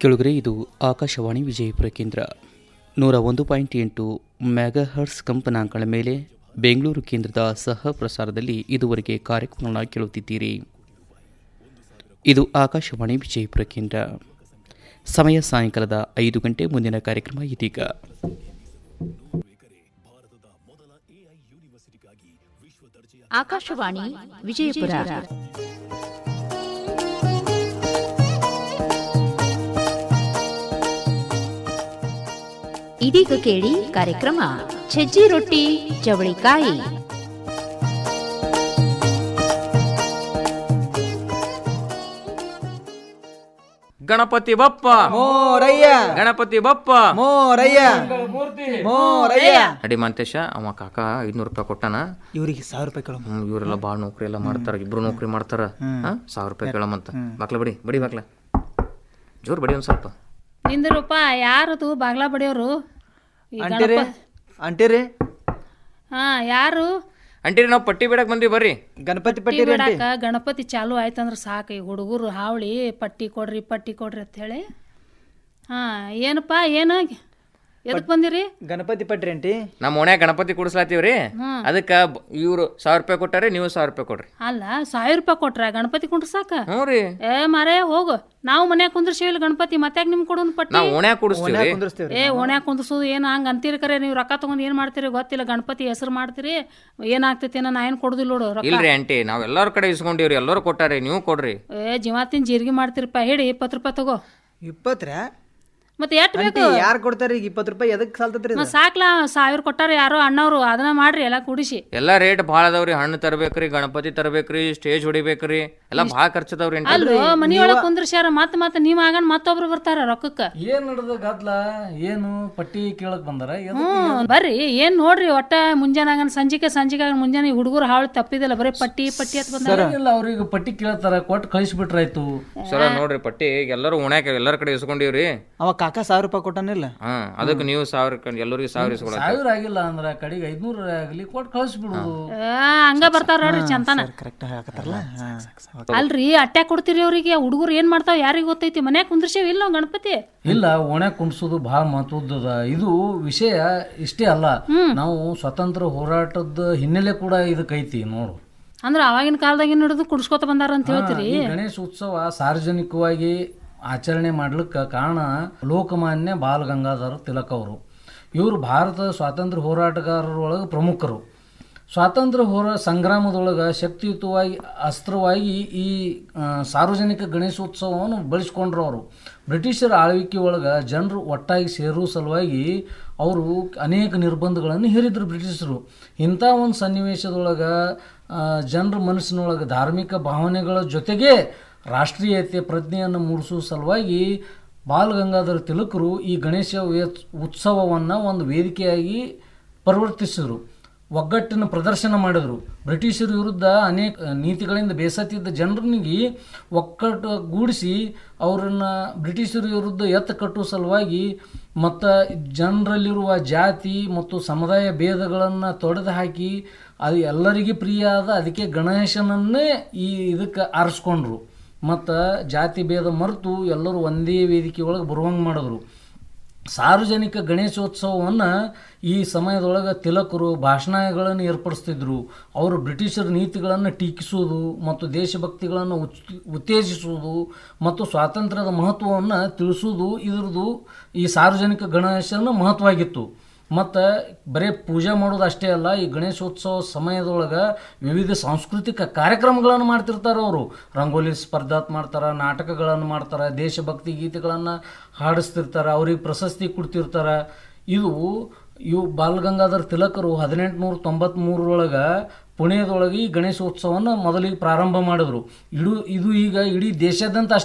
ಕೆಳಗರೆ ಇದು ಆಕಾಶವಾಣಿ ವಿಜಯಪುರ ಕೇಂದ್ರ ನೂರ ಒಂದು ಪಾಯಿಂಟ್ ಎಂಟು ಮೆಗಾಹರ್ಸ್ ಕಂಪನಾಂಕಗಳ ಮೇಲೆ ಬೆಂಗಳೂರು ಕೇಂದ್ರದ ಸಹ ಪ್ರಸಾರದಲ್ಲಿ ಇದುವರೆಗೆ ಕಾರ್ಯಕ್ರಮವನ್ನು ಕೇಳುತ್ತಿದ್ದೀರಿ ಇದು ಆಕಾಶವಾಣಿ ವಿಜಯಪುರ ಕೇಂದ್ರ ಸಮಯ ಸಾಯಂಕಾಲದ ಐದು ಗಂಟೆ ಮುಂದಿನ ಕಾರ್ಯಕ್ರಮ ಇದೀಗ ಆಕಾಶವಾಣಿ ವಿಜಯಪುರ ಇದೀಗ ಕೇಳಿ ಕಾರ್ಯಕ್ರಮ ಸಜ್ಜಿ ರೊಟ್ಟಿ ಚವಳಿಕಾಯಿ ಗಣಪತಿ ಬಪ್ಪ ಮೋರಯ್ಯ ಗಣಪತಿ ಬಪ್ಪ ಮೋರಯ್ಯ ಮೋರಯ್ಯ ನಡಿ ಮಂತೇಶ ಅವ ಕಾಕ ಐದ್ನೂರು ರೂಪಾಯಿ ಕೊಟ್ಟಾನ ಇವ್ರಿಗೆ ಸಾವಿರ ರೂಪಾಯಿ ಕೇಳೋ ಹ್ಮ್, ಇವರೆಲ್ಲ ಭಾಳ ನೌಕರಿ ಎಲ್ಲ ಮಾಡ್ತಾರ ಇಬ್ರು ನೌಕರಿ ಮಾಡ್ತಾರ ಹಾ ಸಾವಿರ ರೂಪಾಯಿ ಕೇಳಮಂತ ಬಾಕ್ಲ ಬಡಿ ಬಡಿ ಬಾಕ್ಲ ಜೋರ್ ಬಡಿ ಒಂದ್ ಸ್ವಲ್ಪ ನಿಂದಿರಪ್ಪ ಯಾರದು ಬಾಗ್ಲ ಬಡಿಯೋರು ಈ ಅಂಟಿರಿ ಗಣಪ ಅಂಟಿರಿ ಹಾ ಯಾರು ಅಂಟಿರಿ ನಾವು ಪಟ್ಟಿ ಬಿಡಕ್ ಬಂದ್ವಿ ಬರ್ರಿ ಗಣಪತಿ ಪಟ್ಟಿ ಪಟ್ಟಿರಿ ಅಂಟಿ ಬಿಡಾಕ ಗಣಪತಿ ಚಾಲು ಆಯ್ತಂದ್ರ ಸಾಕು ಈ ಹುಡುಗರು ಹಾವಳಿ ಪಟ್ಟಿ ಕೊಡ್ರಿ ಪಟ್ಟಿ ಕೊಡ್ರಿ ಅಂತ ಹೇಳಿ ಹಾ ಏನಪ್ಪ ಏನು ಎದಕ್ ಬಂದಿರಿ ಗಣಪತಿ ಪಟ್ರಿ ಅಂಟಿ ನಮ್ಮ ಓಣ್ಯಾಗ ಗಣಪತಿ ಕುಡಿಸ್ಲಾತೀವ್ರಿ ಅದಕ್ಕ ಇವ್ರು ಸಾವಿರ ರೂಪಾಯಿ ಕೊಟ್ಟಾರೆ ನೀವು ಸಾವಿರ ರೂಪಾಯಿ ಕೊಡ್ರಿ ಅಲ್ಲ ಸಾವಿರ ರೂಪಾಯಿ ಕೊಟ್ರ ಗಣಪತಿ ಕುಂಡ್ರಸಾಕ ಹ್ಞೂ ರೀ ಏ ಮಾರೇ ಹೋಗು ನಾವು ಮನ್ಯಾಗ ಕುಂದ್ರಸಿವಿಲ್ಲ ಗಣಪತಿ ಮತ್ತ್ಯಾಗ ನಿಮ್ ಕೊಡೋನ್ ಪಟ್ಟಿ ನಾವು ಓಣ್ಯಾಗ ಕುಡಿಸ್ತೀವ್ರಿ ಕುಂದ್ರಸ್ತೇವ್ರಿ ಏ ಓಣ್ಯಾಗ ಕುಂದ್ರಸೋದು ಏನು ಹಂಗೆ ಅಂತೀರಿ ಕರೆ ನೀವು ರೊಕ್ಕ ತಗೊಂಡ್ ಏನು ಮಾಡ್ತೀರಿ ಗೊತ್ತಿಲ್ಲ ಗಣಪತಿ ಹೆಸರು ಮಾಡ್ತೀರಿ ಏನಾಗ್ತೈತಿ ನಾ ಏನು ಕೊಡುದಿಲ್ಲ ನೋಡು ರೊಕ್ಕ ಇಲ್ರಿ ಆಂಟಿ ನಾವ್ ಎಲ್ಲಾರ ಕಡೆ ಇಸ್ಕೊಂಡಿವ್ರಿ ಎಲ್ಲರೂ ಕೊಟ್ಟಾರೆ ನೀವು ಕೊಡ್ರಿ ಏ ಜೀವಾತಿನ ಜೀರಿಗೆ ಮಾಡ್ತಿರಪ್ಪ ಹೇಳಿ ಇಪ್ಪತ್ತು ರೂಪಾಯಿ ತಗೋ ಇಪ್ಪತ್ರ ಮತ್ತೆ ಎಷ್ಟು ಬೇಕು ಅಂಟಿ ಯಾರು ಕೊಡ್ತಾರ ಈಗ ಇಪ್ಪತ್ತು ರೂಪಾಯಿ ಎದಕ್ ಸಾಲ್ತತ್ರಿ ಮತ್ತೆ ಸಾಕ್ಲಾ ಸಾವಿರ ಕೊಟ್ಟಾರ ಯಾರೋ ಅಣ್ಣವ್ರು ಅದನ್ನ ಮಾಡ್ರಿ ಎಲ್ಲ ಕುಡಿಸಿ ಎಲ್ಲಾ ರೇಟ್ ಭಾಳ ಅದಾವ್ರಿ ಹಣ್ಣು ತರ್ಬೇಕ್ರಿ ಗಣಪತಿ ತರ್ಬೇಕ್ರಿ ಸ್ಟೇಜ್ ಹೊಡಿಬೇಕ್ರಿ ಎಲ್ಲಾ ಭಾಳ ಖರ್ಚದವ್ರಿ ಆಂಟಿ ಅಲ್ವೋ ಮನಿಯೊಳಗೆ ಕುಂದ್ರಸ್ಯಾರ ಮತ್ತೆ ಮತ್ತೆ ನೀವು ಆಗನ್ ಮತ್ತೊಬ್ರು ಬರ್ತಾರ ರೊಕ್ಕಕ್ಕ ಏನ್ ನಡೆದ ಗದ್ಲ ಏನು ಪಟ್ಟಿ ಕೇಳಕ್ ಬಂದಾರ ಎದಕ್ ಹ್ಮ್ ಬರ್ರಿ ಏನ್ ನೋಡ್ರಿ ಒಟ್ಟ ಮುಂಜಾನಾಗನ್ ಸಂಜಿಕೆ ಸಂಜಿಕೆ ಮುಂಜಾನೆ ಹುಡುಗರು ಹಾಳು ತಪ್ಪಿದಿಲ್ಲ ಬರೀ ಪಟ್ಟಿ ಪಟ್ಟಿ ಅಂತ ಬಂದಾರ ಇಲ್ಲ ಅವ್ರಿಗೆ ಪಟ್ಟಿ ಕೇಳ್ತಾರ ಕೊಟ್ಟು ಕಳಿಸ್ಬಿಟ್ರಾಯ್ತು ಸರ ನೋಡ್ರಿ ಪಟ್ಟಿ ಎಲ್ಲರೂ ಓಣ್ಯಾಕ ಎಲ್ಲರ ಕಡೆ ಇಸ್ಕೊಂಡಿವ್ರಿ ಅವ ಕಾಕ ಸಾವಿರ ರೂಪಾಯಿ ಕೊಟ್ಟಾನಿಲ್ಲ ಹಾ ಅದಕ್ಕೆ ನೀವು ಸಾವಿರ ಕ- ಎಲ್ಲರಿಗೂ ಸಾವಿರ ಇಸ್ಕೊಳ ಸಾವಿರ ಆಗಿಲ್ಲ ಅಂದ್ರ ಕಡೆಗೆ ಐದ್ನೂರ ಆಗಲಿ ಕೊಟ್ಟು ಕಳಿಸ್ಬಿಡುದು ಆ, ಹಂಗ ಬರ್ತಾರ ನೋಡ್ರಿ ಚಂತನ ಕರೆಕ್ಟ್ ಹಾಕತ್ತಾರಲ್ಲ ಅಲ್ರಿ ಅಟ್ಯಾಕ್ ಕೊಡ್ತೀರಿ ಅವ್ರಿಗೆ ಹುಡುಗರು ಏನ್ ಮಾಡ್ತಾವ ಯಾರಿಗ್ ಗೊತ್ತೈತಿ ಮನ್ಯಾಗ ಕುಂದ್ರಸೇವ್ ಇಲ್ಲ ನಾವ್ ಗಣಪತಿ ಇಲ್ಲ ಓಣೆ ಕುಣಿಸೋದು ಬಹಳ ಮಹತ್ವದ್ದದ ಇದು ವಿಷಯ ಇಷ್ಟೇ ಅಲ್ಲ ನಾವು ಸ್ವತಂತ್ರ ಹೋರಾಟದ ಹಿನ್ನೆಲೆ ಕೂಡ ಇದಕ್ಕೈತಿ ನೋಡು ಅಂದ್ರ ಅವಾಗಿನ ಕಾಲದಾಗ ಹಿಡಿದು ಕುಡ್ಸ್ಕೊತ ಬಂದಾರ ಅಂತ ಹೇಳ್ತೀರಿ ಈ ಗಣೇಶ ಉತ್ಸವ ಸಾರ್ವಜನಿಕವಾಗಿ ಆಚರಣೆ ಮಾಡ್ಲಿಕ್ಕೆ ಕಾರಣ ಲೋಕಮಾನ್ಯ ಬಾಲ ಗಂಗಾಧರ ತಿಲಕ್ ಅವರು ಇವರು ಭಾರತದ ಸ್ವಾತಂತ್ರ್ಯ ಹೋರಾಟಗಾರರೊಳಗೆ ಪ್ರಮುಖರು ಸ್ವಾತಂತ್ರ್ಯ ಹೋರಾ ಸಂಗ್ರಾಮದೊಳಗೆ ಶಕ್ತಿಯುತವಾಗಿ ಅಸ್ತ್ರವಾಗಿ ಈ ಆ, ಸಾರ್ವಜನಿಕ ಗಣೇಶೋತ್ಸವವನ್ನು ಬಳಸ್ಕೊಂಡ್ರು ಅವರು ಬ್ರಿಟಿಷರ ಆಳ್ವಿಕೆ ಒಳಗೆ ಜನರು ಒಟ್ಟಾಗಿ ಸೇರುವ ಸಲುವಾಗಿ ಅವರು ಅನೇಕ ನಿರ್ಬಂಧಗಳನ್ನು ಹೇರಿದ್ರು ಬ್ರಿಟಿಷರು ಇಂಥ ಒಂದು ಸನ್ನಿವೇಶದೊಳಗೆ ಜನರ ಮನಸ್ಸಿನೊಳಗೆ ಧಾರ್ಮಿಕ ಭಾವನೆಗಳ ಜೊತೆಗೆ ರಾಷ್ಟ್ರೀಯತೆ ಪ್ರಜ್ಞೆಯನ್ನು ಮೂಡಿಸುವ ಸಲುವಾಗಿ ಬಾಲ ಗಂಗಾಧರ ತಿಲಕರು ಈ ಗಣೇಶ ವೇತ್- ಉತ್ಸವವನ್ನು ಒಂದು ವೇದಿಕೆಯಾಗಿ ಪರಿವರ್ತಿಸಿದರು ಒಗ್ಗಟ್ಟಿನ ಪ್ರದರ್ಶನ ಮಾಡಿದರು ಬ್ರಿಟಿಷರ ವಿರುದ್ಧ ಅನೇಕ ನೀತಿಗಳಿಂದ ಬೇಸತ್ತಿದ್ದ ಜನರನಿಗೆ ಒಕ್ಕಟ್ಟುಗೂಡಿಸಿ ಅವರನ್ನು ಬ್ರಿಟಿಷರ ವಿರುದ್ಧ ಎತ್ತ ಕಟ್ಟುವ ಸಲುವಾಗಿ ಮತ್ತು ಜನರಲ್ಲಿರುವ ಜಾತಿ ಮತ್ತು ಸಮುದಾಯ ಭೇದಗಳನ್ನು ತೊಡೆದು ಹಾಕಿ ಅದು ಎಲ್ಲರಿಗೂ ಪ್ರಿಯ ಆದ ಅದಕ್ಕೆ ಗಣೇಶನನ್ನೇ ಈ ಇದಕ್ಕೆ ಆರಿಸ್ಕೊಂಡ್ರು ಮತ್ತು ಜಾತಿ ಭೇದ ಮರೆತು ಎಲ್ಲರೂ ಒಂದೇ ವೇದಿಕೆ ಒಳಗೆ ಬರುವಂಗೆ ಮಾಡಿದ್ರು ಸಾರ್ವಜನಿಕ ಗಣೇಶೋತ್ಸವವನ್ನು ಈ ಸಮಯದೊಳಗೆ ತಿಲಕರು ಭಾಷಣಗಳನ್ನು ಏರ್ಪಡಿಸ್ತಿದ್ರು ಅವರು ಬ್ರಿಟಿಷರ ನೀತಿಗಳನ್ನು ಟೀಕಿಸುವುದು ಮತ್ತು ದೇಶಭಕ್ತಿಗಳನ್ನು ಉತ್- ಉತ್ತೇಜಿಸುವುದು ಮತ್ತು ಸ್ವಾತಂತ್ರ್ಯದ ಮಹತ್ವವನ್ನು ತಿಳಿಸುವುದು ಇದ್ರದ್ದು ಈ ಸಾರ್ವಜನಿಕ ಗಣೇಶನ ಮಹತ್ವವಾಗಿತ್ತು ಮತ್ತು ಬರೀ ಪೂಜೆ ಮಾಡೋದು ಅಷ್ಟೇ ಅಲ್ಲ ಈ ಗಣೇಶೋತ್ಸವ ಸಮಯದೊಳಗೆ ವಿವಿಧ ಸಾಂಸ್ಕೃತಿಕ ಕಾರ್ಯಕ್ರಮಗಳನ್ನು ಮಾಡ್ತಿರ್ತಾರೆ ಅವರು ರಂಗೋಲಿ ಸ್ಪರ್ಧಾತ್ ಮಾಡ್ತಾರೆ ನಾಟಕಗಳನ್ನು ಮಾಡ್ತಾರೆ ದೇಶಭಕ್ತಿ ಗೀತೆಗಳನ್ನು ಹಾಡಿಸ್ತಿರ್ತಾರೆ ಅವ್ರಿಗೆ ಪ್ರಶಸ್ತಿ ಕೊಡ್ತಿರ್ತಾರೆ ಇದು ಇವು ಬಾಲಗಂಗಾಧರ್ ತಿಲಕರು ಹದಿನೆಂಟುನೂರ ತೊಂಬತ್ತ್ಮೂರರೊಳಗೆ ಪುಣೆದೊಳಗೆ ಈ ಗಣೇಶೋತ್ಸವವನ್ನು ಮೊದಲಿಗೆ ಪ್ರಾರಂಭ ಮಾಡಿದ್ರು ಇಡು ಇದು ಈಗ ಇಡೀ ದೇಶಾದ್ಯಂತ ಅಷ್ಟೇ